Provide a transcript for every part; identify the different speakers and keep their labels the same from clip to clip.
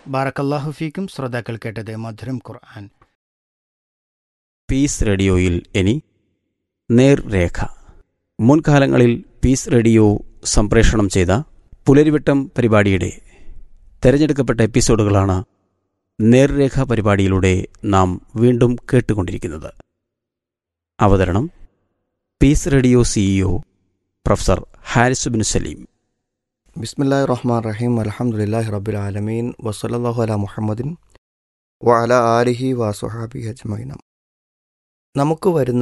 Speaker 1: ബാറക്കല്ലാഹു ഫീക്കും ശ്രോതാക്കൾ കേട്ടത് മധുരം ഖുർആൻ
Speaker 2: പീസ് റേഡിയോയിൽ ഇനി നേർരേഖ മുൻകാലങ്ങളിൽ പീസ് റേഡിയോ സംപ്രേഷണം ചെയ്ത പുലരിവട്ടം പരിപാടിയുടെ തെരഞ്ഞെടുക്കപ്പെട്ട എപ്പിസോഡുകളാണ് നേർരേഖ പരിപാടിയിലൂടെ നാം വീണ്ടും കേട്ടുകൊണ്ടിരിക്കുന്നത് അവതരണം Peace Radio CEO professor Haris bin Salim
Speaker 3: ബിസ്മില്ലാഹി റഹ്മാൻ റഹീം അലഹമുല്ലാഹി റബ്ബുൽ ആലമീൻ വസലല്ലാഹു അല മുഹമ്മദിൻ വഅല ആലിഹി വസുഹാബി അജ്മൈന നമുക്ക് വരുന്ന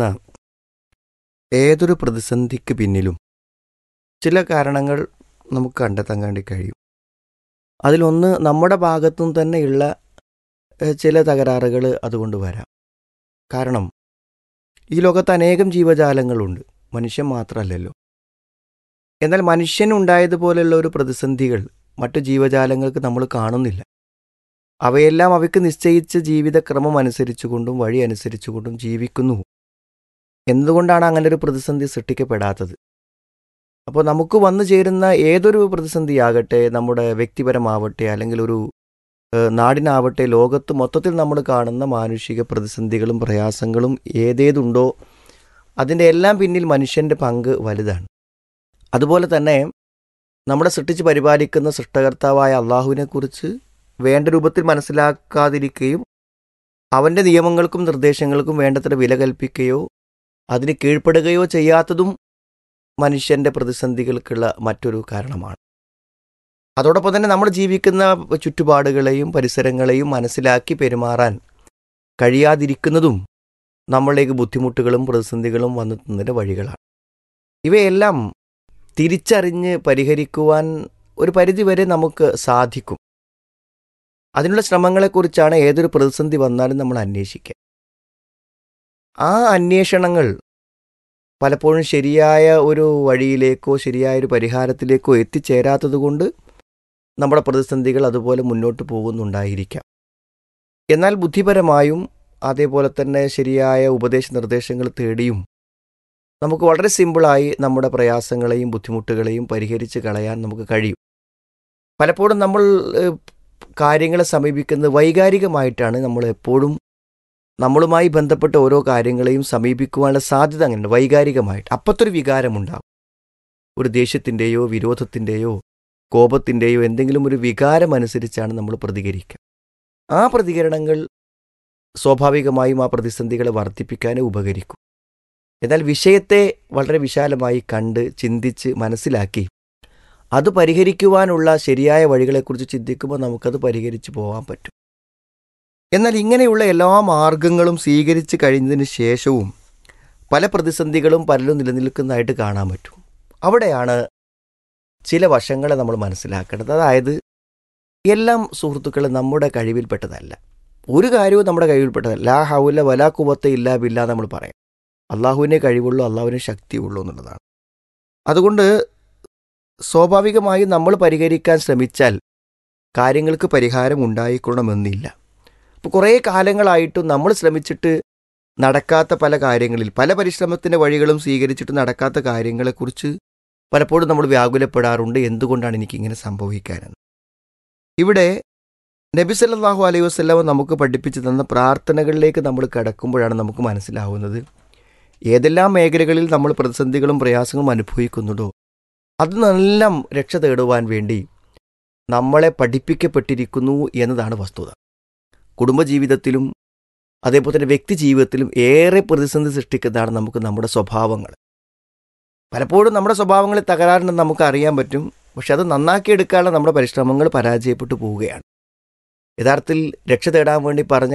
Speaker 3: ഏതൊരു പ്രതിസന്ധിക്ക് പിന്നിലും ചില കാരണങ്ങൾ നമുക്ക് കണ്ടെത്താൻ വേണ്ടി കഴിയും അതിലൊന്ന് നമ്മുടെ ഭാഗത്തും തന്നെയുള്ള ഏഹ്, ചില തകരാറുകൾ അതുകൊണ്ട് വരാം കാരണം ഈ ലോകത്ത് അനേകം ജീവജാലങ്ങളുണ്ട് മനുഷ്യൻ മാത്രമല്ലല്ലോ എന്നാൽ മനുഷ്യനുണ്ടായതുപോലെയുള്ള ഒരു പ്രതിസന്ധികൾ മറ്റു ജീവജാലങ്ങൾക്ക് നമ്മൾ കാണുന്നില്ല അവയെല്ലാം അവയ്ക്ക് നിശ്ചയിച്ച ജീവിതക്രമം അനുസരിച്ചുകൊണ്ടും വഴി അനുസരിച്ചുകൊണ്ടും ജീവിക്കുന്നു എന്തുകൊണ്ടാണ് അങ്ങനെ ഒരു പ്രതിസന്ധി സൃഷ്ടിക്കപ്പെടാത്തത് അപ്പോൾ നമുക്ക് വന്നു ചേരുന്ന ഏതൊരു പ്രതിസന്ധിയാകട്ടെ നമ്മുടെ വ്യക്തിപരമാവട്ടെ അല്ലെങ്കിൽ ഒരു ഏഹ്, നാടിനാവട്ടെ ലോകത്ത് മൊത്തത്തിൽ നമ്മൾ കാണുന്ന മാനുഷിക പ്രതിസന്ധികളും പ്രയാസങ്ങളും ഏതേതുണ്ടോ അതിൻ്റെ എല്ലാം പിന്നിൽ മനുഷ്യൻ്റെ പങ്ക് വലുതാണ് അതുപോലെ തന്നെ നമ്മുടെ സൃഷ്ടിച്ച് പരിപാലിക്കുന്ന സൃഷ്ടകർത്താവായ അള്ളാഹുവിനെക്കുറിച്ച് വേണ്ട രൂപത്തിൽ മനസ്സിലാക്കാതിരിക്കുകയും അവൻ്റെ നിയമങ്ങൾക്കും നിർദ്ദേശങ്ങൾക്കും വേണ്ടത്ര വില കൽപ്പിക്കുകയോ അതിന് കീഴ്പ്പെടുകയോ ചെയ്യാത്തതും മനുഷ്യൻ്റെ പ്രതിസന്ധികൾക്കുള്ള മറ്റൊരു കാരണമാണ് അതോടൊപ്പം തന്നെ നമ്മൾ ജീവിക്കുന്ന ചുറ്റുപാടുകളെയും പരിസരങ്ങളെയും മനസ്സിലാക്കി പെരുമാറാൻ കഴിയാതിരിക്കുന്നതും നമ്മളിലേക്ക് ബുദ്ധിമുട്ടുകളും പ്രതിസന്ധികളും വന്നെത്തുന്നതിൻ്റെ വഴികളാണ് ഇവയെല്ലാം തിരിച്ചറിഞ്ഞ് പരിഹരിക്കുവാൻ ഒരു പരിധിവരെ നമുക്ക് സാധിക്കും അതിനുള്ള ശ്രമങ്ങളെക്കുറിച്ചാണ് ഏതൊരു പ്രതിസന്ധി വന്നാലും നമ്മൾ അന്വേഷിക്കുക ആ അന്വേഷണങ്ങൾ പലപ്പോഴും ശരിയായ ഒരു വഴിയിലേക്കോ ശരിയായ ഒരു പരിഹാരത്തിലേക്കോ എത്തിച്ചേരാത്തതുകൊണ്ട് നമ്മുടെ പ്രതിസന്ധികൾ അതുപോലെ മുന്നോട്ട് പോകുന്നുണ്ടായിരിക്കാം എന്നാൽ ബുദ്ധിപരമായും അതേപോലെ തന്നെ ശരിയായ ഉപദേശ നിർദ്ദേശങ്ങൾ തേടിയും നമുക്ക് വളരെ സിമ്പിളായി നമ്മുടെ പ്രയാസങ്ങളെയും ബുദ്ധിമുട്ടുകളെയും പരിഹരിച്ച് കളയാൻ നമുക്ക് കഴിയും പലപ്പോഴും നമ്മൾ ഏഹ്, കാര്യങ്ങളെ സമീപിക്കുന്നത് വൈകാരികമായിട്ടാണ് നമ്മൾ എപ്പോഴും നമ്മളുമായി ബന്ധപ്പെട്ട ഓരോ കാര്യങ്ങളെയും സമീപിക്കുവാനുള്ള സാധ്യത അങ്ങനെയുണ്ട് വൈകാരികമായിട്ട് അപ്പത്തൊരു വികാരമുണ്ടാകും ഒരു ദേഷ്യത്തിൻ്റെയോ വിരോധത്തിൻ്റെയോ കോപത്തിൻ്റെയോ എന്തെങ്കിലും ഒരു വികാരം അനുസരിച്ചാണ് നമ്മൾ പ്രതികരിക്കുക ആ പ്രതികരണങ്ങൾ സ്വാഭാവികമായും ആ പ്രതിസന്ധികളെ വർദ്ധിപ്പിക്കാനേ ഉപകരിക്കും എന്നാൽ വിഷയത്തെ വളരെ വിശാലമായി കണ്ട് ചിന്തിച്ച് മനസ്സിലാക്കി അത് പരിഹരിക്കുവാനുള്ള ശരിയായ വഴികളെക്കുറിച്ച് ചിന്തിക്കുമ്പോൾ നമുക്കത് പരിഹരിച്ചു പോകാൻ പറ്റും എന്നാൽ ഇങ്ങനെയുള്ള എല്ലാ മാർഗങ്ങളും സ്വീകരിച്ച് കഴിഞ്ഞതിന് ശേഷവും പല പ്രതിസന്ധികളും പലരും നിലനിൽക്കുന്നതായിട്ട് കാണാൻ പറ്റും അവിടെയാണ് ചില വശങ്ങളെ നമ്മൾ മനസ്സിലാക്കേണ്ടത് അതായത് എല്ലാം സുഹൃത്തുക്കൾ നമ്മുടെ കഴിവിൽപ്പെട്ടതല്ല ഒരു കാര്യവും നമ്മുടെ കഴിവിൽപ്പെട്ടതല്ല ലാ ഹൗല വലാ കുവത്തെ ഇല്ലാ ബില്ല നമ്മൾ പറയാം അള്ളാഹുവിനെ കഴിവുള്ളൂ അള്ളാഹുവിനെ ശക്തിയുള്ളൂ എന്നുള്ളതാണ് അതുകൊണ്ട് സ്വാഭാവികമായും നമ്മൾ പരിഹരിക്കാൻ ശ്രമിച്ചാൽ കാര്യങ്ങൾക്ക് പരിഹാരം ഉണ്ടായിക്കൊള്ളണമെന്നില്ല അപ്പോൾ കുറേ കാലങ്ങളായിട്ടും നമ്മൾ ശ്രമിച്ചിട്ട് നടക്കാത്ത പല കാര്യങ്ങളിൽ പല പരിശ്രമത്തിൻ്റെ വഴികളും സ്വീകരിച്ചിട്ട് നടക്കാത്ത കാര്യങ്ങളെക്കുറിച്ച് പലപ്പോഴും നമ്മൾ വ്യാകുലപ്പെടാറുണ്ട് എന്തുകൊണ്ടാണ് എനിക്കിങ്ങനെ സംഭവിക്കാനെന്ന് ഇവിടെ നബി സല്ലല്ലാഹു അലൈഹി വസല്ലമ നമുക്ക് പഠിപ്പിച്ചു തന്ന പ്രാർത്ഥനകളിലേക്ക് നമ്മൾ കടക്കുമ്പോഴാണ് നമുക്ക് മനസ്സിലാവുന്നത് ഏതെല്ലാം മേഖലകളിൽ നമ്മൾ പ്രതിസന്ധികളും പ്രയാസങ്ങളും അനുഭവിക്കുന്നുണ്ടോ അതിനെല്ലാം രക്ഷ തേടുവാൻ വേണ്ടി നമ്മളെ പഠിപ്പിക്കപ്പെട്ടിരിക്കുന്നു എന്നതാണ് വസ്തുത കുടുംബജീവിതത്തിലും അതേപോലെ തന്നെ വ്യക്തി ജീവിതത്തിലും ഏറെ പ്രതിസന്ധി സൃഷ്ടിക്കുന്നതാണ് നമുക്ക് നമ്മുടെ സ്വഭാവങ്ങൾ പലപ്പോഴും നമ്മുടെ സ്വഭാവങ്ങളിൽ തകരാറുണ്ടെന്ന് നമുക്ക് അറിയാൻ പറ്റും പക്ഷെ അത് നന്നാക്കിയെടുക്കാനുള്ള നമ്മുടെ പരിശ്രമങ്ങൾ പരാജയപ്പെട്ടു പോവുകയാണ് യഥാർത്ഥത്തിൽ രക്ഷ തേടാൻ വേണ്ടി പറഞ്ഞ